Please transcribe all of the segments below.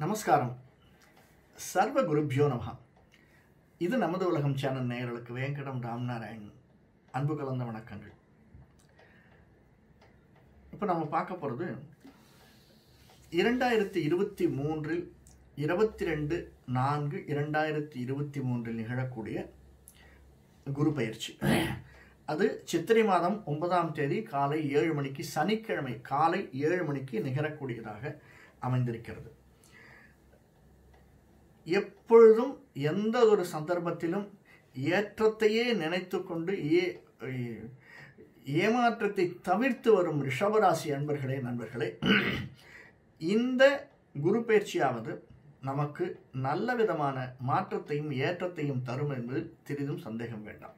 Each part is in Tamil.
நமஸ்காரம் சர்வ குருப்யோ நமஹா இது நமது உலகம் சேனல் நேயர்களுக்கு வேங்கடம் ராம்நாராயணன் அன்பு கலந்த வணக்கங்கள் இப்போ நம்ம பார்க்க போகிறது இரண்டாயிரத்தி இருபத்தி மூன்றில் இருபத்தி ரெண்டு நான்கு இரண்டாயிரத்தி இருபத்தி மூன்றில் நிகழக்கூடிய குரு பயிற்சி அது சித்திரை மாதம் ஒன்பதாம் தேதி காலை ஏழு மணிக்கு சனிக்கிழமை காலை ஏழு மணிக்கு நிகழக்கூடியதாக அமைந்திருக்கிறது எப்பொழுதும் எந்த ஒரு சந்தர்ப்பத்திலும் ஏற்றத்தையே நினைத்து கொண்டு ஏ ஏமாற்றத்தை தவிர்த்து வரும் ரிஷபராசி அன்பர்களே நண்பர்களே இந்த குரு பயிற்சியாவது நமக்கு நல்ல விதமான மாற்றத்தையும் ஏற்றத்தையும் தரும் என்பது சிறிதும் சந்தேகம் வேண்டாம்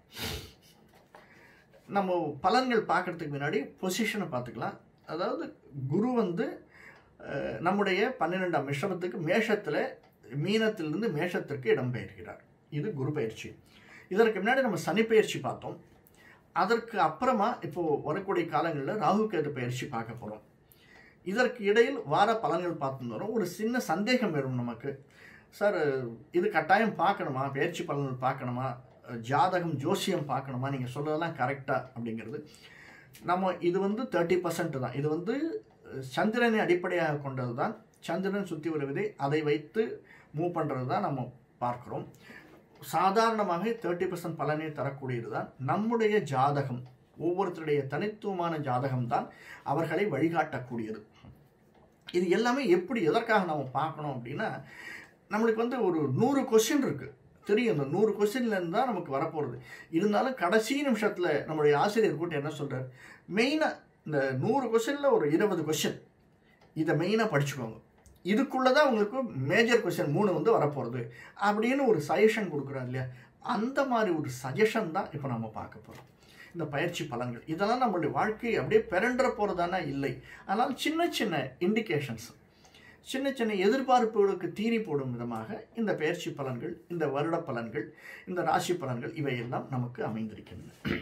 நம்ம பலன்கள் பார்க்கறதுக்கு முன்னாடி பொசிஷனை பார்த்துக்கலாம் அதாவது குரு வந்து அஹ், நம்முடைய பன்னிரெண்டாம் விஷமத்துக்கு மேஷத்தில் மீனத்திலிருந்து மேஷத்திற்கு இடம்பெயர்கிறார் இது குரு பயிற்சி இதற்கு முன்னாடி நம்ம சனி பயிற்சி பார்த்தோம் அதற்கு அப்புறமா இப்போ வரக்கூடிய காலங்களில் ராகு கேது பயிற்சி பார்க்க போகிறோம் இதற்கு இடையில் வார பலன்கள் பார்த்து வரோம் ஒரு சின்ன சந்தேகம் வரும் நமக்கு சார் இது கட்டாயம் பார்க்கணுமா பயிற்சி பலன்கள் பார்க்கணுமா ஜாதகம் ஜோசியம் பார்க்கணுமா நீங்கள் சொல்றதெல்லாம் கரெக்டாக அப்படிங்கிறது நம்ம இது வந்து தேர்ட்டி பர்சன்ட் தான் இது வந்து சந்திரனை அடிப்படையாக கொண்டது தான் சந்திரன் சுற்றி வருவதை அதை வைத்து மூவ் பண்ணுறது தான் நம்ம பார்க்குறோம் சாதாரணமாக தேர்ட்டி பர்சன்ட் பலனை தரக்கூடியது தான் நம்முடைய ஜாதகம் ஒவ்வொருத்தருடைய தனித்துவமான ஜாதகம் தான் அவர்களை வழிகாட்டக்கூடியது இது எல்லாமே எப்படி எதற்காக நம்ம பார்க்கணும் அப்படின்னா நம்மளுக்கு வந்து ஒரு நூறு கொஸ்டின் இருக்குது தெரியும் இந்த நூறு கொஸ்டின்லேருந்து தான் நமக்கு வரப்போகிறது இருந்தாலும் கடைசி நிமிஷத்தில் நம்மளுடைய ஆசிரியர் கூட்ட என்ன சொல்கிறார் மெயினாக இந்த நூறு கொஸ்டினில் ஒரு இருபது கொஸ்டின் இதை மெயினாக படிச்சுக்கோங்க இதுக்குள்ளே தான் உங்களுக்கு மேஜர் கொஸ்டின் மூணு வந்து வரப்போகிறது அப்படின்னு ஒரு சஜஷன் கொடுக்குறாரு இல்லையா அந்த மாதிரி ஒரு சஜஷன் தான் இப்போ நம்ம பார்க்க போகிறோம் இந்த பயிற்சி பலன்கள் இதெல்லாம் நம்மளுடைய வாழ்க்கை அப்படியே பிறன்ற போகிறதானா இல்லை ஆனால் சின்ன சின்ன இண்டிகேஷன்ஸ் சின்ன சின்ன எதிர்பார்ப்புகளுக்கு தீனி போடும் விதமாக இந்த பயிற்சி பலன்கள் இந்த வருட பலன்கள் இந்த ராசி பலன்கள் இவையெல்லாம் நமக்கு அமைந்திருக்கின்றன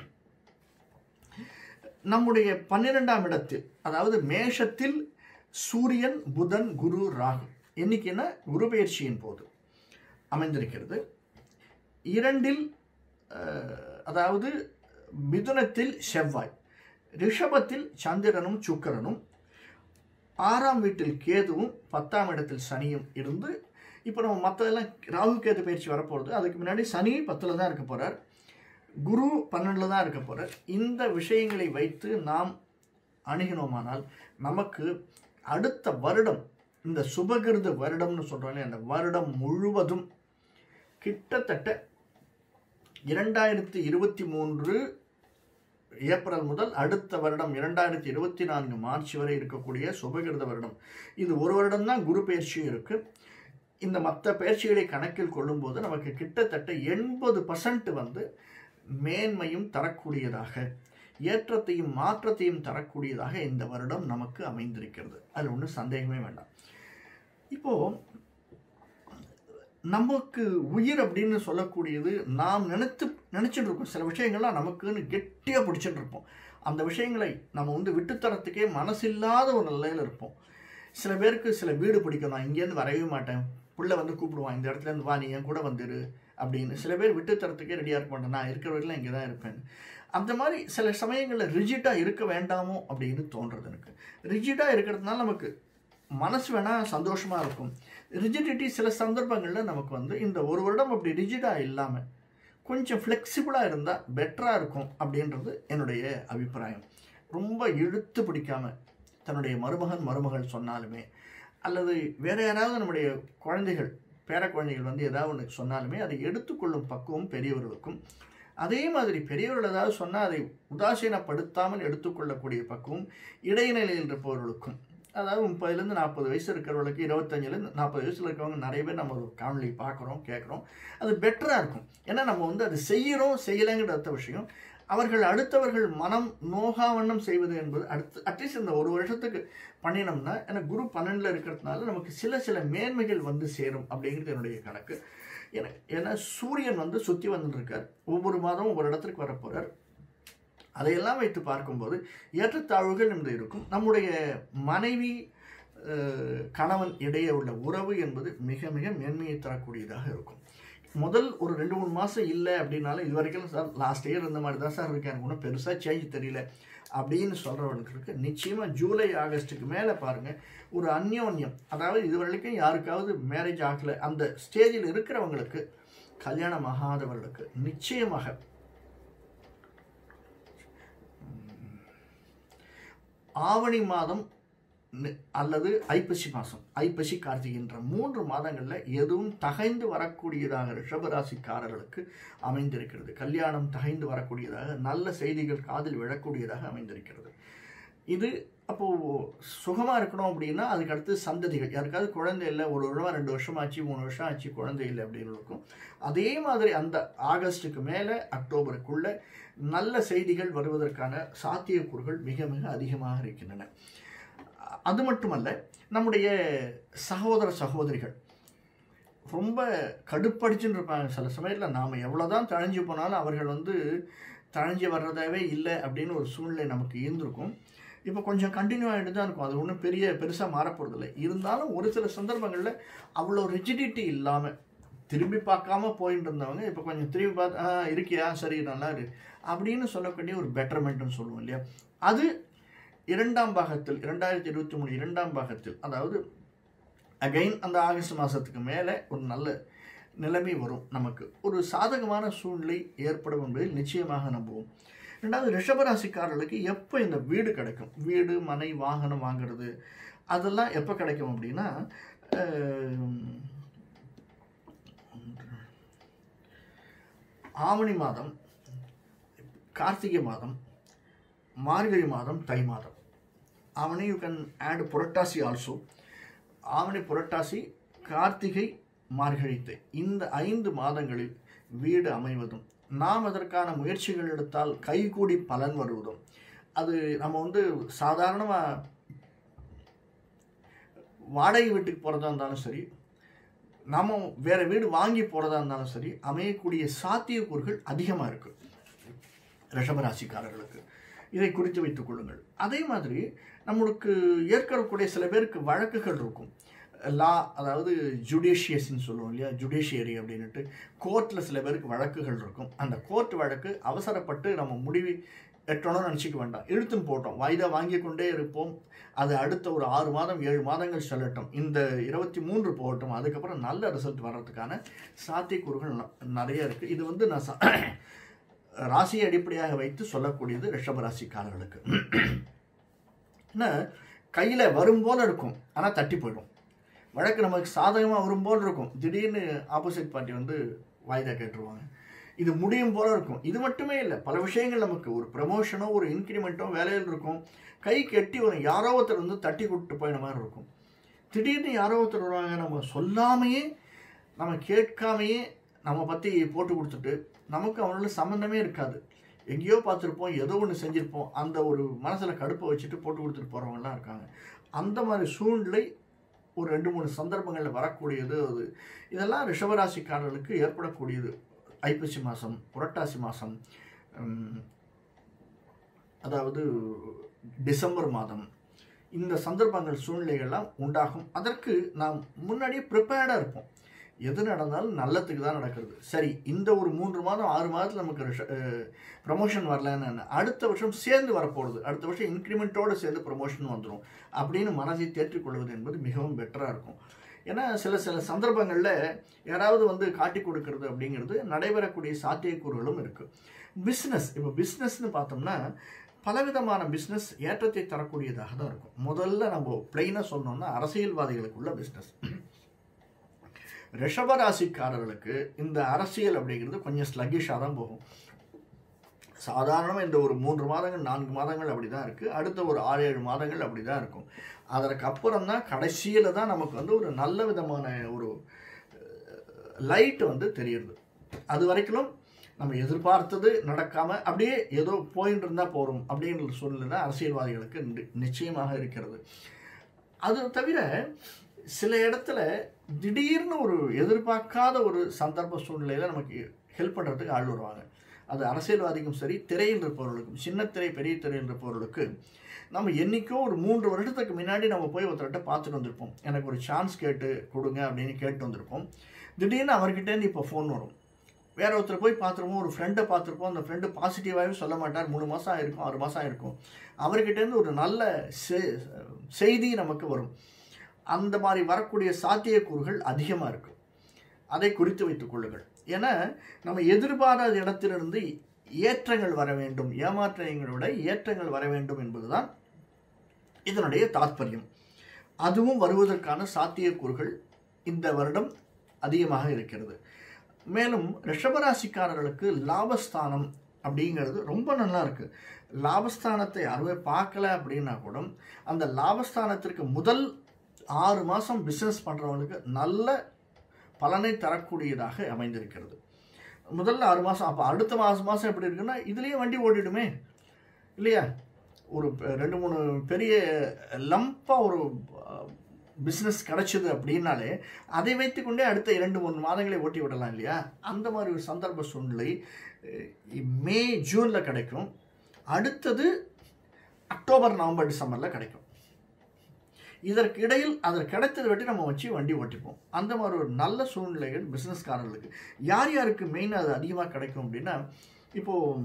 நம்முடைய பன்னிரெண்டாம் இடத்தில் அதாவது மேஷத்தில் சூரியன் புதன் குரு ராகு என்னைக்குன்னா குரு பயிற்சியின் போது அமைந்திருக்கிறது இரண்டில் அஹ், அதாவது மிதுனத்தில் செவ்வாய் ரிஷபத்தில் சந்திரனும் சுக்கிரனும் ஆறாம் வீட்டில் கேதுவும் பத்தாம் இடத்தில் சனியும் இருந்து இப்போ நம்ம மற்றதெல்லாம் ராகு கேது பயிற்சி வரப்போகிறது அதுக்கு முன்னாடி சனி பத்தில் தான் இருக்க போகிறார் குரு பன்னெண்டில் தான் இருக்க போகிறார் இந்த விஷயங்களை வைத்து நாம் அணுகினோமானால் நமக்கு அடுத்த வருடம் இந்த சுபகிருத வருடம்னு சொல்கிறாங்க அந்த வருடம் முழுவதும் கிட்டத்தட்ட இரண்டாயிரத்தி இருபத்தி மூன்று ஏப்ரல் முதல் அடுத்த வருடம் இரண்டாயிரத்தி இருபத்தி நான்கு மார்ச் வரை இருக்கக்கூடிய சுபகிருத வருடம் இது ஒரு வருடம் தான் குரு பயிற்சியும் இருக்கு இந்த மற்ற பயிற்சிகளை கணக்கில் கொள்ளும்போது நமக்கு கிட்டத்தட்ட எண்பது பர்சன்ட் வந்து மேன்மையும் தரக்கூடியதாக ஏற்றத்தையும் மாற்றத்தையும் தரக்கூடியதாக இந்த வருடம் நமக்கு அமைந்திருக்கிறது அது ஒன்றும் சந்தேகமே வேண்டாம் இப்போ நமக்கு உயிர் அப்படின்னு சொல்லக்கூடியது நாம் நினைத்து நினைச்சிட்டு இருக்கோம் சில விஷயங்கள்லாம் நமக்குன்னு கெட்டியாக பிடிச்சிட்டு இருப்போம் அந்த விஷயங்களை நம்ம வந்து விட்டுத்தரத்துக்கே மனசில்லாத ஒரு நிலையில் இருப்போம் சில பேருக்கு சில வீடு பிடிக்கும் நான் இங்கேருந்து வரவே மாட்டேன் புள்ள வந்து கூப்பிடுவான் இந்த இடத்துல இருந்து வா நீ என் கூட வந்துரு அப்படின்னு சில பேர் விட்டுத்தரத்துக்கே ரெடியாக இருக்க மாட்டேன் நான் இருக்கிற வரைக்கும் இங்கே தான் இருப்பேன் அந்த மாதிரி சில சமயங்களில் ரிஜிட்டாக இருக்க வேண்டாமோ அப்படின்னு தோன்றது எனக்கு ரிஜிட்டாக இருக்கிறதுனால நமக்கு மனசு வேணால் சந்தோஷமாக இருக்கும் ரிஜிடிட்டி சில சந்தர்ப்பங்களில் நமக்கு வந்து இந்த ஒரு வருடம் அப்படி ரிஜிடாக இல்லாமல் கொஞ்சம் ஃப்ளெக்சிபிளாக இருந்தால் பெட்டராக இருக்கும் அப்படின்றது என்னுடைய அபிப்பிராயம் ரொம்ப இழுத்து பிடிக்காம தன்னுடைய மருமகன் மருமகள் சொன்னாலுமே அல்லது வேறு யாராவது நம்முடைய குழந்தைகள் பேர குழந்தைகள் வந்து ஏதாவது ஒன்று சொன்னாலுமே அதை எடுத்துக்கொள்ளும் பக்குவம் பெரியவர்களுக்கும் அதே மாதிரி பெரியவர்கள் ஏதாவது சொன்னால் அதை உதாசீனப்படுத்தாமல் எடுத்துக்கொள்ளக்கூடிய பக்குவம் இடைநிலையில் இருப்பவர்களுக்கும் அதாவது முப்பதுலேருந்து நாற்பது வயசு இருக்கிறவங்களுக்கு இருபத்தஞ்சிலேருந்து நாற்பது வயசில் இருக்கிறவங்க நிறைய பேர் நம்ம ஒரு காணொலி பார்க்குறோம் கேட்குறோம் அது பெட்டராக இருக்கும் ஏன்னா நம்ம வந்து அது செய்கிறோம் செய்யலைங்கிற அடுத்த விஷயம் அவர்கள் அடுத்தவர்கள் மனம் நோகாவண்ணம் செய்வது என்பது அடுத்து அட்லீஸ்ட் இந்த ஒரு வருஷத்துக்கு பண்ணினோம்னா ஏன்னா குரு பன்னெண்டில் இருக்கிறதுனால நமக்கு சில சில மேன்மைகள் வந்து சேரும் அப்படிங்கிறது என்னுடைய கணக்கு ஏன்னா ஏன்னா சூரியன் வந்து சுற்றி வந்துருக்கார் ஒவ்வொரு மாதமும் ஒரு இடத்துக்கு வரப்போகிறார் அதையெல்லாம் வைத்து பார்க்கும்போது ஏற்றத்தாழ்வுகள் என்று இருக்கும் நம்முடைய மனைவி அஹ், கணவன் இடையே உள்ள உறவு என்பது மிக மிக மேன்மையை தரக்கூடியதாக இருக்கும் முதல் ஒரு ரெண்டு மூணு மாதம் இல்லை அப்படின்னாலும் இது வரைக்கும் சார் லாஸ்ட் இயர் இந்த மாதிரி தான் சார் இருக்கு எனக்கு ஒன்றும் பெருசாக சேஞ்ச் தெரியல அப்படின்னு சொல்கிறவங்களுக்கு நிச்சயமாக ஜூலை ஆகஸ்ட்டுக்கு மேலே பாருங்கள் ஒரு அந்யோன்யம் அதாவது இது வரைக்கும் யாருக்காவது மேரேஜ் ஆகலை அந்த ஸ்டேஜில் இருக்கிறவங்களுக்கு கல்யாணம் ஆகாதவர்களுக்கு நிச்சயமாக ஆவணி மாதம் நி- அல்லது ஐப்பசி மாதம் ஐப்பசி கார்த்திகை என்ற மூன்று மாதங்களில் எதுவும் தகைந்து வரக்கூடியதாக ரிஷபராசிக்காரர்களுக்கு அமைந்திருக்கிறது கல்யாணம் தகைந்து வரக்கூடியதாக நல்ல செய்திகள் காதில் விழக்கூடியதாக அமைந்திருக்கிறது இது அப்போது சுகமாக இருக்கணும் அப்படின்னா அதுக்கு அடுத்து சந்ததிகள் யாருக்காவது குழந்தை இல்லை ஒரு வருடம் ரெண்டு வருஷம் ஆச்சு மூணு வருஷம் ஆச்சு குழந்தை இல்லை அப்படின்னு இருக்கும் அதே மாதிரி அந்த ஆகஸ்ட்டுக்கு மேலே அக்டோபருக்குள்ள நல்ல செய்திகள் வருவதற்கான சாத்தியக்கூறுகள் மிக மிக அதிகமாக இருக்கின்றன அது மட்டுமல்ல நம்முடைய சகோதர சகோதரிகள் ரொம்ப கடுப்படிச்சுன்னு இருப்பாங்க சில சமயத்தில் நாம் எவ்வளோதான் தழைஞ்சு போனாலும் அவர்கள் வந்து தழைஞ்சு வர்றதாவே இல்லை அப்படின்னு ஒரு சூழ்நிலை நமக்கு இருந்திருக்கும் இப்போ கொஞ்சம் கண்டினியூ ஆகிட்டு தான் இருக்கும் அது ஒன்றும் பெரிய பெருசாக மாறப்போகிறதில்ல இருந்தாலும் ஒரு சில சந்தர்ப்பங்களில் அவ்வளோ ரிஜிடிட்டி இல்லாமல் திரும்பி பார்க்காம போயிட்டு இருந்தவங்க இப்போ கொஞ்சம் திரும்பி பார்த்து ஆ இருக்கியா சரி நல்லா இரு அப்படின்னு சொல்லக்கூடிய ஒரு பெட்டர்மெண்ட்னு சொல்லுவோம் இல்லையா அது இரண்டாம் பாகத்தில் இரண்டாயிரத்தி இருபத்தி மூணு இரண்டாம் பாகத்தில் அதாவது அகைன் அந்த ஆகஸ்ட் மாதத்துக்கு மேலே ஒரு நல்ல நிலைமை வரும் நமக்கு ஒரு சாதகமான சூழ்நிலை ஏற்படும் என்பதில் நிச்சயமாக நம்புவோம் ரெண்டாவது ரிஷபராசிக்காரர்களுக்கு எப்போ இந்த வீடு கிடைக்கும் வீடு மனை வாகனம் வாங்குறது அதெல்லாம் எப்போ கிடைக்கும் அப்படின்னா அஹ், ஆவணி மாதம் கார்த்திகை மாதம் மார்கழி மாதம் தை மாதம் ஆவணி யூ கேன் ஆட் புரட்டாசி ஆல்சோ ஆவணி புரட்டாசி கார்த்திகை மார்கழி தை இந்த ஐந்து மாதங்களில் வீடு அமைவதும் நாம் அதற்கான முயற்சிகள் எடுத்தால் கைகூடி பலன் வருவதும் அது நம்ம வந்து சாதாரணமாக வாடகை வீட்டுக்கு போகிறதா இருந்தாலும் சரி நம்ம வேற வீடு வாங்கி போகிறதா இருந்தாலும் சரி அமையக்கூடிய சாத்தியக்கூறுகள் அதிகமாக இருக்கு ரிஷபராசிக்காரர்களுக்கு இதை குறித்து வைத்துக் கொள்ளுங்கள் அதே மாதிரி நம்மளுக்கு ஏற்கக்கூடிய சில பேருக்கு வழக்குகள் இருக்கும் லா அதாவது ஜுடிஷியஸ்ன்னு சொல்லுவோம் இல்லையா ஜுடிஷியரி அப்படின்னுட்டு கோர்ட்டில் சில பேருக்கு வழக்குகள் இருக்கும் அந்த கோர்ட் வழக்கு அவசரப்பட்டு நம்ம முடிவு எட்டணும்னு நினச்சிக்க வேண்டாம் இழுத்துன்னு போட்டோம் வாய்தா வாங்கி கொண்டே இருப்போம் அது அடுத்த ஒரு ஆறு மாதம் ஏழு மாதங்கள் செல்லட்டும் இந்த இருபத்தி மூன்று போகட்டும் அதுக்கப்புறம் நல்ல ரிசல்ட் வர்றதுக்கான சாத்தியக்கூறுகள் ந- நிறைய இருக்குது இது வந்து நான் ச- ராசியை அடிப்படையாக வைத்து சொல்லக்கூடியது ரிஷபராசிக்காரர்களுக்கு என்ன கையில் வரும் போல இருக்கும் ஆனால் தட்டி போயிடும் வழக்கு நமக்கு சாதகமாக வரும் போல் இருக்கும் திடீர்னு ஆப்போசிட் பார்ட்டி வந்து வாய்தா கேட்டுருவாங்க இது முடியும் போல இருக்கும் இது மட்டுமே இல்லை பல விஷயங்கள் நமக்கு ஒரு ப்ரமோஷனோ ஒரு இன்க்ரிமெண்ட்டோ வேலையில் இருக்கும் கை கெட்டி வரும் யாரோ ஒருத்தர் வந்து தட்டி கூப்பிட்டு போயின மாதிரி இருக்கும் திடீர்னு யாரோ ஒருத்தர் வருவாங்க நம்ம சொல்லாமையே நம்ம கேட்காமையே நம்ம பற்றி போட்டு கொடுத்துட்டு நமக்கு அவங்களோட சம்மந்தமே இருக்காது எங்கேயோ பார்த்துருப்போம் ஏதோ ஒன்று செஞ்சுருப்போம் அந்த ஒரு மனசில் கடுப்பை வச்சுட்டு போட்டு கொடுத்துட்டு போகிறவங்கலாம் இருக்காங்க அந்த மாதிரி சூழ்நிலை ஒரு ரெண்டு மூணு சந்தர்ப்பங்களில் வரக்கூடியது அது இதெல்லாம் ரிஷபராசிக்காரர்களுக்கு ஏற்படக்கூடியது ஐப்பசி மாதம் புரட்டாசி மாதம் அதாவது டிசம்பர் மாதம் இந்த சந்தர்ப்பங்கள் சூழ்நிலைகள்லாம் உண்டாகும் அதற்கு நாம் முன்னாடியே ப்ரிப்பேர்டாக இருப்போம் எது நடந்தாலும் நல்லத்துக்கு தான் நடக்கிறது சரி இந்த ஒரு மூன்று மாதம் ஆறு மாதத்தில் நமக்கு ப்ரமோஷன் வரலன்னு என்ன? அடுத்த வருஷம் சேர்ந்து வரப்போகுது அடுத்த வருஷம் இன்க்ரிமெண்ட்டோடு சேர்ந்து ப்ரமோஷன் வந்துடும் அப்படின்னு மனதை தேற்றிக்கொள்வது என்பது மிகவும் பெட்டராக இருக்கும் ஏன்னா சில சில சந்தர்ப்பங்களில் யாராவது வந்து காட்டி கொடுக்கறது அப்படிங்கிறது நடைபெறக்கூடிய சாத்தியக்கூறுகளும் இருக்குது பிஸ்னஸ் இப்போ பிஸ்னஸ்னு பார்த்தோம்னா பலவிதமான பிஸ்னஸ் ஏற்றத்தை தரக்கூடியதாக தான் இருக்கும் முதல்ல நம்ம பிளெயினாக சொன்னோம்னா அரசியல்வாதிகளுக்குள்ள பிஸ்னஸ் ரிஷபராசிக்காரர்களுக்கு இந்த அரசியல் அப்படிங்கிறது கொஞ்சம் ஸ்லக்கிஷாக தான் போகும் சாதாரணமாக இந்த ஒரு மூன்று மாதங்கள் நான்கு மாதங்கள் அப்படி தான் இருக்குது அடுத்த ஒரு ஆறு ஏழு மாதங்கள் அப்படி தான் இருக்கும் அதற்கு அப்புறம் தான் கடைசியில் தான் நமக்கு வந்து ஒரு நல்ல விதமான ஒரு லைட் வந்து தெரியுது அது வரைக்கும் நம்ம எதிர்பார்த்தது நடக்காமல் அப்படியே ஏதோ போயிட்டு இருந்தால் போகிறோம் அப்படின்ற ஒரு சூழ்நிலை தான் அரசியல்வாதிகளுக்கு நி- நிச்சயமாக இருக்கிறது அது தவிர சில இடத்துல திடீர்னு ஒரு எதிர்பார்க்காத ஒரு சந்தர்ப்ப சூழ்நிலையில் நமக்கு ஹெல்ப் பண்ணுறதுக்கு ஆள் வருவாங்க அது அரசியல்வாதிக்கும் சரி திரையில் இருப்பவர்களுக்கும் சின்ன திரை பெரிய திரையில் இருப்பவர்களுக்கு நம்ம என்றைக்கோ ஒரு மூன்று வருஷத்துக்கு முன்னாடி நம்ம போய் ஒருத்தர்கிட்ட பார்த்துட்டு வந்திருப்போம் எனக்கு ஒரு சான்ஸ் கேட்டு கொடுங்க அப்படின்னு கேட்டு வந்திருப்போம் திடீர்னு அவர்கிட்டேருந்து இப்போ ஃபோன் வரும் வேற ஒருத்தர் போய் பார்த்துருப்போம் ஒரு ஃப்ரெண்டை பார்த்துருப்போம் அந்த ஃப்ரெண்டு பாசிட்டிவாகவே சொல்ல மாட்டார் மூணு மாதம் ஆயிருக்கும் ஆறு மாதம் ஆயிருக்கும் அவர்கிட்டேருந்து ஒரு நல்ல செ- செய்தி நமக்கு வரும் அந்த மாதிரி வரக்கூடிய சாத்தியக்கூறுகள் அதிகமாக இருக்கும் அதை குறித்து வைத்துக் கொள்ளுங்கள் ஏன்னா நம்ம எதிர்பாராத இடத்திலிருந்து ஏற்றங்கள் வர வேண்டும் ஏமாற்றங்களை விட ஏற்றங்கள் வர வேண்டும் என்பதுதான் இதனுடைய தாற்பயம் அதுவும் வருவதற்கான சாத்தியக்கூறுகள் இந்த வருடம் அதிகமாக இருக்கிறது மேலும் ரிஷபராசிக்காரர்களுக்கு லாபஸ்தானம் அப்படிங்கிறது ரொம்ப நல்லா இருக்கு லாபஸ்தானத்தை அறுவை பார்க்கல அப்படின்னா கூட அந்த லாபஸ்தானத்திற்கு முதல் ஆறு மாதம் பிஸ்னஸ் பண்ணுறவங்களுக்கு நல்ல பலனை தரக்கூடியதாக அமைந்திருக்கிறது முதல்ல ஆறு மாதம் அப்போ அடுத்த மாதம் மாதம் எப்படி இருக்குன்னா இதுலேயே வண்டி ஓடிடுமே இல்லையா ஒரு பெ- ரெண்டு மூணு பெரிய லம்பாக ஒரு பிஸ்னஸ் கிடைச்சது அப்படின்னாலே அதை வைத்துக்கொண்டே அடுத்த இரண்டு மூணு மாதங்களை ஓட்டி விடலாம் இல்லையா அந்த மாதிரி ஒரு சந்தர்ப்ப சூழ்நிலை அஹ், மே ஜூனில் கிடைக்கும் அடுத்தது அக்டோபர் நவம்பர் டிசம்பரில் கிடைக்கும் இதற்கு இடையில் அதற்கு கிடைத்ததை வெட்டி நம்ம வச்சு வண்டி ஓட்டிப்போம் அந்த மாதிரி ஒரு நல்ல சூழ்நிலைகள் பிஸ்னஸ்காரர்களுக்கு யார் யாருக்கு மெயின் அது அதிகமாக கிடைக்கும் அப்படின்னா இப்போது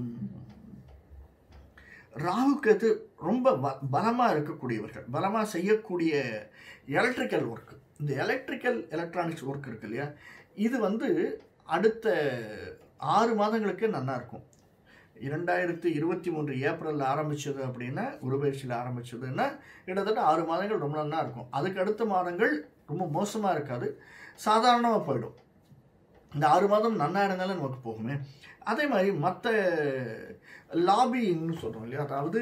ராகுக்கு ரொம்ப ப பலமாக இருக்கக்கூடியவர்கள் பலமாக செய்யக்கூடிய எலக்ட்ரிக்கல் ஒர்க் இந்த எலக்ட்ரிக்கல் எலக்ட்ரானிக்ஸ் ஒர்க் இருக்கு இல்லையா இது வந்து அடுத்த ஆறு மாதங்களுக்கு நல்லா இருக்கும் இரண்டாயிரத்தி இருபத்தி மூன்று ஏப்ரலில் ஆரம்பிச்சது அப்படின்னா குருபயிற்சியில் ஆரம்பிச்சதுன்னா கிட்டத்தட்ட ஆறு மாதங்கள் ரொம்ப நல்லா இருக்கும் அதுக்கு அடுத்த மாதங்கள் ரொம்ப மோசமாக இருக்காது சாதாரணமாக போயிடும் இந்த ஆறு மாதம் நன்னா இருந்தாலும் நமக்கு போகுமே அதே மாதிரி மற்ற லாபின்னு சொல்கிறோம் இல்லையா அதாவது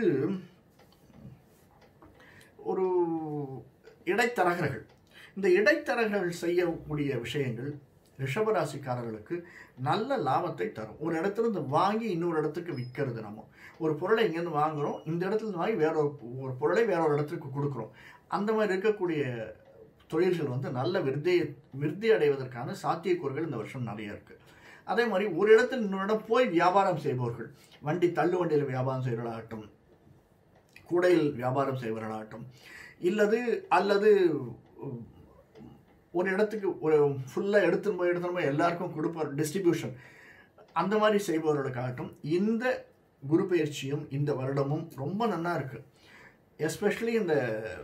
ஒரு இடைத்தரகர்கள் இந்த இடைத்தரகர்கள் செய்யக்கூடிய விஷயங்கள் ரிஷபராசிக்காரர்களுக்கு நல்ல லாபத்தை தரும் ஒரு இடத்துல இருந்து வாங்கி இன்னொரு இடத்துக்கு விற்கிறது நம்ம ஒரு பொருளை இங்கேருந்து வாங்குறோம் இந்த இடத்துல இருந்து வாங்கி வேற ஒரு ஒரு பொருளை வேற ஒரு இடத்துக்கு கொடுக்குறோம் அந்த மாதிரி இருக்கக்கூடிய தொழில்கள் வந்து நல்ல விருத்தி விருத்தி அடைவதற்கான சாத்தியக்கூறுகள் இந்த வருஷம் நிறைய இருக்கு அதே மாதிரி ஒரு இடத்தில் இன்னொரு இடம் போய் வியாபாரம் செய்பவர்கள் வண்டி தள்ளு வண்டியில் வியாபாரம் செய்வர்களாகட்டும் கூடையில் வியாபாரம் செய்வர்களாகட்டும் இல்லது அல்லது ஒரு இடத்துக்கு ஒரு ஃபுல்லாக எடுத்துன்னு போய் எடுத்துன்னு போய் எல்லாருக்கும் கொடுப்பார் டிஸ்ட்ரிபியூஷன் அந்த மாதிரி செய்பவர்களுக்காகட்டும் இந்த குரு பயிற்சியும் இந்த வருடமும் ரொம்ப நல்லா இருக்கு எஸ்பெஷலி இந்த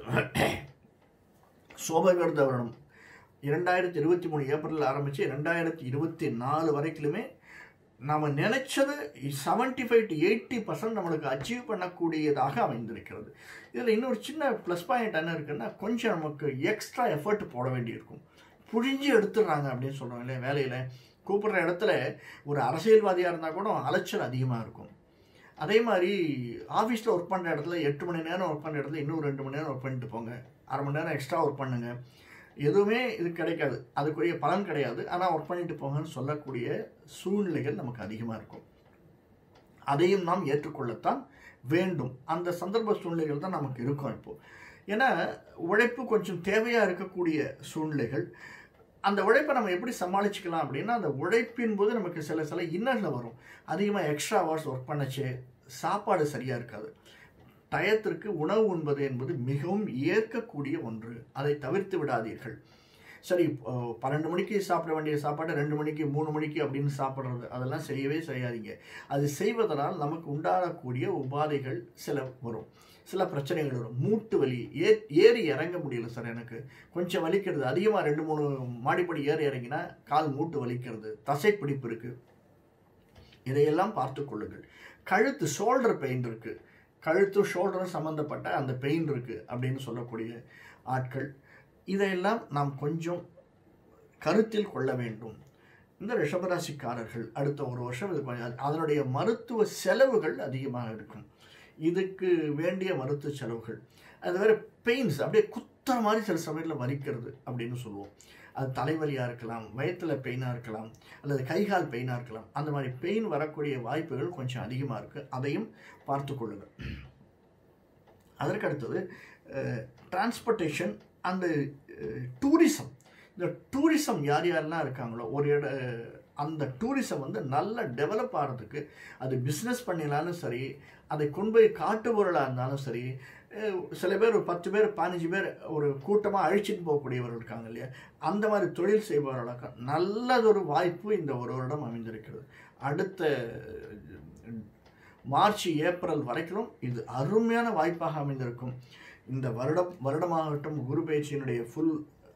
சோபகிருத வருடம் இரண்டாயிரத்தி இருபத்தி மூணு ஏப்ரலில் ஆரம்பித்து ரெண்டாயிரத்தி இருபத்தி நாலு வரைக்குமே நாம் நினைச்சது seventy five to eighty percent நம்மளுக்கு அச்சீவ் பண்ணக்கூடியதாக அமைந்திருக்கிறது இதில் இன்னொரு சின்ன ப்ளஸ் பாயிண்ட் என்ன இருக்குன்னா கொஞ்சம் நமக்கு எக்ஸ்ட்ரா எஃபர்ட் போட வேண்டியிருக்கும் புழிஞ்சு எடுத்துடுறாங்க அப்படின்னு சொல்கிறோம் இல்லையா வேலையில் கூப்பிடுற இடத்துல ஒரு அரசியல்வாதியாக இருந்தால் கூட அலைச்சல் அதிகமாக இருக்கும் அதே மாதிரி ஆஃபீஸில் ஒர்க் பண்ணுற இடத்துல எட்டு மணி நேரம் ஒர்க் பண்ணுற இடத்துல இன்னும் ரெண்டு மணி நேரம் ஒர்க் பண்ணிட்டு போங்க அரை மணி நேரம் எக்ஸ்ட்ரா ஒர்க் பண்ணுங்க எதுவுமே இது கிடைக்காது அதுக்குரிய பலன் கிடையாது ஆனால் ஒர்க் பண்ணிட்டு போங்கன்னு சொல்லக்கூடிய சூழ்நிலைகள் நமக்கு அதிகமாக இருக்கும் அதையும் நாம் ஏற்றுக்கொள்ளத்தான் வேண்டும் அந்த சந்தர்ப்ப சூழ்நிலைகள் தான் நமக்கு இருக்கும் இப்போ ஏன்னா உழைப்பு கொஞ்சம் தேவையாக இருக்கக்கூடிய சூழ்நிலைகள் அந்த உழைப்பை நம்ம எப்படி சமாளிச்சுக்கலாம் அப்படின்னா அந்த உழைப்பின் போது நமக்கு சில சில இன்னல்ல வரும் அதிகமாக எக்ஸ்ட்ரா ஹவர்ஸ் ஒர்க் பண்ணச்சு சாப்பாடு சரியாக இருக்காது டயத்திற்கு உணவு உண்பது என்பது மிகவும் ஏற்கக்கூடிய ஒன்று அதை தவிர்த்து விடாதீர்கள் சரி இப்போ பன்னெண்டு மணிக்கு சாப்பிட வேண்டிய சாப்பாடு ரெண்டு மணிக்கு மூணு மணிக்கு அப்படின்னு சாப்பிட்றது அதெல்லாம் செய்யவே செய்யாதீங்க அது செய்வதனால் நமக்கு உண்டாகக்கூடிய உபாதைகள் சில வரும் சில பிரச்சனைகள் வரும் மூட்டு வலி ஏ ஏறி இறங்க முடியல சார் எனக்கு கொஞ்சம் வலிக்கிறது அதிகமாக ரெண்டு மூணு மாடிப்படி ஏறி இறங்கினா கால் மூட்டு வலிக்கிறது தசை பிடிப்பு இருக்குது இதையெல்லாம் பார்த்து கொள்ளுங்கள் கழுத்து ஷோல்டர் பெயின் இருக்குது கழுத்து ஷோல்டரும் சம்மந்தப்பட்ட அந்த பெயின் இருக்குது அப்படின்னு சொல்லக்கூடிய ஆட்கள் இதையெல்லாம் நாம் கொஞ்சம் கருத்தில் கொள்ள வேண்டும் இந்த ரிஷபராசிக்காரர்கள் அடுத்த ஒரு வருஷம் இது கொஞ்சம் அதனுடைய மருத்துவ செலவுகள் அதிகமாக இருக்கும் இதுக்கு வேண்டிய மருத்துவ செலவுகள் அது வேற பெயின்ஸ் அப்படியே குத்துற மாதிரி சில சமயத்தில் வலிக்கிறது அப்படின்னு சொல்லுவோம் அது தலைவலியாக இருக்கலாம் வயத்தில் பெயினாக இருக்கலாம் அல்லது கைகால் பெயினாக இருக்கலாம் அந்த மாதிரி பெயின் வரக்கூடிய வாய்ப்புகள் கொஞ்சம் அதிகமாக இருக்குது அதையும் பார்த்து கொள்ளுங்கள் அதற்கு அடுத்தது டிரான்ஸ்போர்ட்டேஷன் அண்டு டூரிசம் இந்த டூரிசம் யார் யாரெல்லாம் இருக்காங்களோ ஒரு இட அந்த டூரிசம் வந்து நல்லா டெவலப் ஆகிறதுக்கு அது பிஸ்னஸ் பண்ணினாலும் சரி அதை கொண்டு போய் காட்டு பொருளாக இருந்தாலும் சரி அஹ் சில பேர் ஒரு பத்து பேர் பதினஞ்சு பேர் ஒரு கூட்டமாக அழிச்சிட்டு போகக்கூடியவர்கள் இருக்காங்க இல்லையா அந்த மாதிரி தொழில் செய்பவர்களுக்கு நல்லதொரு வாய்ப்பு இந்த ஒரு வருடம் அமைந்திருக்கிறது அடுத்த மார்ச் ஏப்ரல் வரைக்கும் இது அருமையான வாய்ப்பாக அமைந்திருக்கும் இந்த வருடம் வருடமாகட்டும் குரு பயிற்சியினுடைய ஃபுல்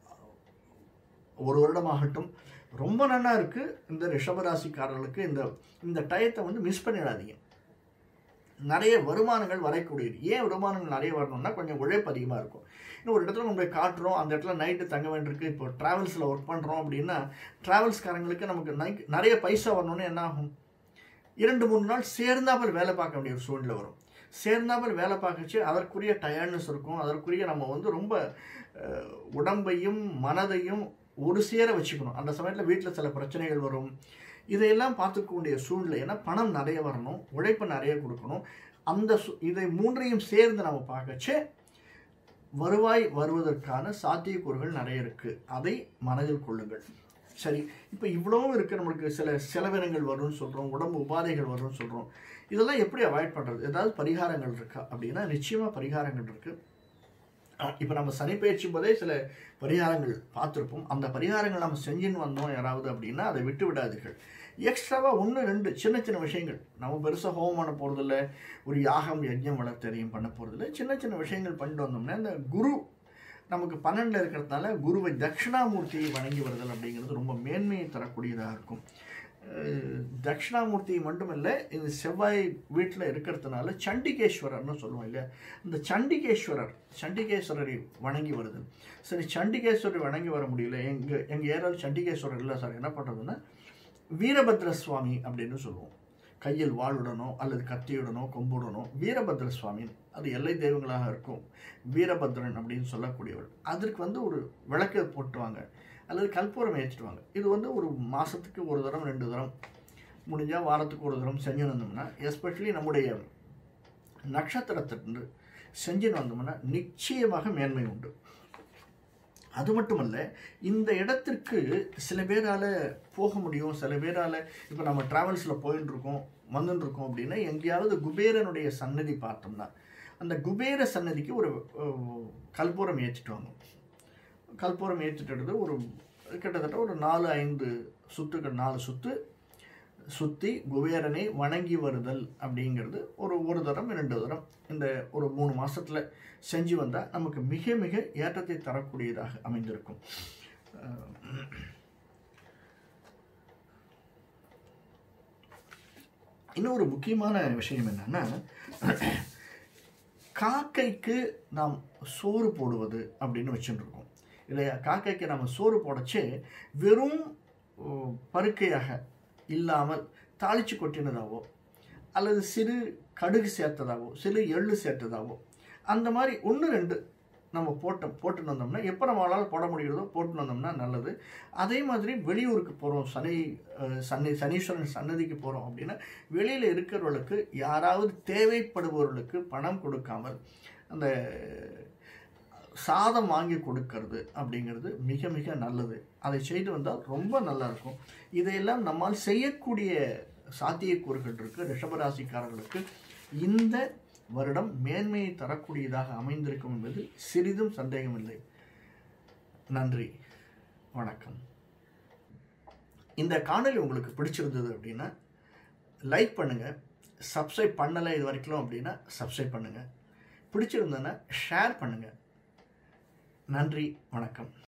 ஒரு வருடமாகட்டும் ரொம்ப நல்லா இருக்குது இந்த ரிஷபராசிக்காரர்களுக்கு இந்த இந்த டயத்தை வந்து மிஸ் பண்ணிடாதீங்க நிறைய வருமானங்கள் வரக்கூடியது ஏன் வருமானங்கள் நிறைய வரணும்னா கொஞ்சம் உழைப்பு அதிகமாக இருக்கும் இன்னும் ஒரு இடத்துல நம்ம போய் காட்டுறோம் அந்த இடத்துல நைட்டு தங்க வேண்டியிருக்கு இப்போ ட்ராவல்ஸில் ஒர்க் பண்ணுறோம் அப்படின்னா ட்ராவல்ஸ்காரங்களுக்கு நமக்கு நைட் நிறைய பைசா வரணும்னு என்ன ஆகும் இரண்டு மூணு நாள் சேர்ந்தாமல் வேலை பார்க்க வேண்டிய ஒரு சூழ்நிலை வரும் சேர்ந்தாமல் வேலை பார்க்கச்சு அதற்குரிய டயர்ட்னஸ் இருக்கும் அதற்குரிய நம்ம வந்து ரொம்ப அஹ், உடம்பையும் மனதையும் ஒரு சேர வச்சுக்கணும் அந்த சமயத்தில் வீட்டில் சில பிரச்சனைகள் வரும் இதையெல்லாம் பார்த்துக்க வேண்டிய சூழ்நிலை ஏன்னா பணம் நிறைய வரணும் உழைப்பு நிறைய கொடுக்கணும் அந்த சு- இதை மூன்றையும் சேர்ந்து நம்ம பார்க்கச்சே வருவாய் வருவதற்கான சாத்தியக்கூறுகள் நிறைய இருக்கு அதை மனதில் கொள்ளுங்கள் சரி இப்போ இவ்வளவும் இருக்கு நம்மளுக்கு சில செலவினங்கள் வரும்னு சொல்றோம் உடம்பு உபாதைகள் வரும்னு சொல்றோம் இதெல்லாம் எப்படி அவாய்ட் பண்றது ஏதாவது பரிகாரங்கள் இருக்கா அப்படின்னா நிச்சயமா பரிகாரங்கள் இருக்கு இப்போ நம்ம சனி பயிற்சி போதே சில பரிகாரங்கள் பார்த்துருப்போம் அந்த பரிகாரங்கள் நம்ம செஞ்சுன்னு வந்தோம் யாராவது அப்படின்னா அதை விட்டு விடாதீர்கள் எக்ஸ்ட்ராவாக ஒன்று ரெண்டு சின்ன சின்ன விஷயங்கள் நம்ம பெருசாக ஹோமம் பண்ண போகிறதில்ல ஒரு யாகம் யஜ்ஞம் வளர்த்தறியும் பண்ண போகிறதில்ல சின்ன சின்ன விஷயங்கள் பண்ணிட்டு வந்தோம்னா இந்த குரு நமக்கு பன்னெண்டில் இருக்கிறதுனால குருவை தட்சிணாமூர்த்தியை வணங்கி வருதல் அப்படிங்கிறது ரொம்ப மேன்மையை தரக்கூடியதாக இருக்கும் அஹ் தட்சிணாமூர்த்தி மட்டுமில்லை இது செவ்வாய் வீட்டில் இருக்கிறதுனால சண்டிகேஸ்வரர்னு சொல்லுவோம் இல்லையா இந்த சண்டிகேஸ்வரர் சண்டிகேஸ்வரரை வணங்கி வருது சரி சண்டிகேஸ்வரரை வணங்கி வர முடியல எங்கள் எங்கள் ஏரியாவில் சண்டிகேஸ்வரர் இல்லை சார் என்ன பண்ணுறதுன்னா வீரபத்ர சுவாமி அப்படின்னு சொல்லுவோம் கையில் வாளுடனோ அல்லது கத்தியுடனோ கொம்புடனோ வீரபத்ர சுவாமி அது எல்லை தெய்வங்களாக இருக்கும் வீரபத்ரன் அப்படின்னு சொல்லக்கூடியவர் அதற்கு வந்து ஒரு விளக்கு போட்டுவாங்க அல்லது கற்பூரம் ஏற்றிடுவாங்க இது வந்து ஒரு மாதத்துக்கு ஒரு தரம் ரெண்டு தரம் முடிஞ்சால் வாரத்துக்கு ஒரு தரம் செஞ்சு வந்தோம்னா எஸ்பெஷலி நம்முடைய நட்சத்திரத்திலிருந்து செஞ்சுன்னு வந்தோம்னா நிச்சயமாக மேன்மை உண்டு அது மட்டுமல்ல இந்த இடத்திற்கு சில பேரால் போக முடியும் சில பேரால் இப்போ நம்ம ட்ராவல்ஸில் போயின்னு இருக்கோம் வந்துன்னு இருக்கோம் அப்படின்னா எங்கேயாவது குபேரனுடைய சன்னதி பார்த்தோம்னா அந்த குபேர சன்னதிக்கு ஒரு அஹ், கற்பூரம் ஏற்றிட்டு வாங்க கற்பூரம் ஏற்றிட்டு ஒரு கிட்டத்தட்ட ஒரு நாலு ஐந்து சுத்துக்கள் நாலு சுத்து சுற்றி குபேரனை வணங்கி வருதல் அப்படிங்கிறது ஒரு ஒரு தரம் இரண்டு தரம் இந்த ஒரு மூணு மாசத்துல செஞ்சு வந்தால் நமக்கு மிக மிக ஏற்றத்தை தரக்கூடியதாக அமைந்திருக்கும் அஹ் இன்னும் ஒரு முக்கியமான விஷயம் என்னன்னா காக்கைக்கு நாம் சோறு போடுவது அப்படின்னு வச்சுட்டு இருக்கோம் இல்லையா காக்கைக்கு நம்ம சோறு போடச்சே வெறும் ஓ, பருக்கையாக இல்லாமல் தாளிச்சு கொட்டினதாவோ அல்லது சிறு கடுகு சேர்த்ததாவோ சிறு எள்ளு சேர்த்ததாவோ அந்த மாதிரி ஒன்று ரெண்டு நம்ம போட்ட போட்டுன்னு வந்தோம்னா எப்போ நம்மளால் போட முடிகிறதோ போட்டுன்னு வந்தோம்னா நல்லது அதே மாதிரி வெளியூருக்கு போகிறோம் சனி அஹ், சனி சனீஸ்வரன் சன்னதிக்கு போகிறோம் அப்படின்னா வெளியில் இருக்கிறவர்களுக்கு யாராவது தேவைப்படுபவர்களுக்கு பணம் கொடுக்காமல் அந்த சாதம் வாங்கி கொடுக்கறது அப்படிங்கிறது மிக மிக நல்லது அதை செய்து வந்தால் ரொம்ப நல்லா இருக்கும் இதையெல்லாம் நம்மால் செய்யக்கூடிய சாத்தியக்கூறுகள் இருக்கு ரிஷபராசிக்காரர்களுக்கு இந்த வருடம் மேன்மையை தரக்கூடியதாக அமைந்திருக்கும் என்பது சிறிதும் சந்தேகமில்லை நன்றி வணக்கம் இந்த காணொளி உங்களுக்கு பிடிச்சிருந்தது அப்படின்னா லைக் பண்ணுங்க சப்ஸ்கிரைப் பண்ணலை இது வரைக்கும் அப்படின்னா சப்ஸ்கிரைப் பண்ணுங்க பிடிச்சிருந்ததுன்னா ஷேர் பண்ணுங்க நன்றி வணக்கம்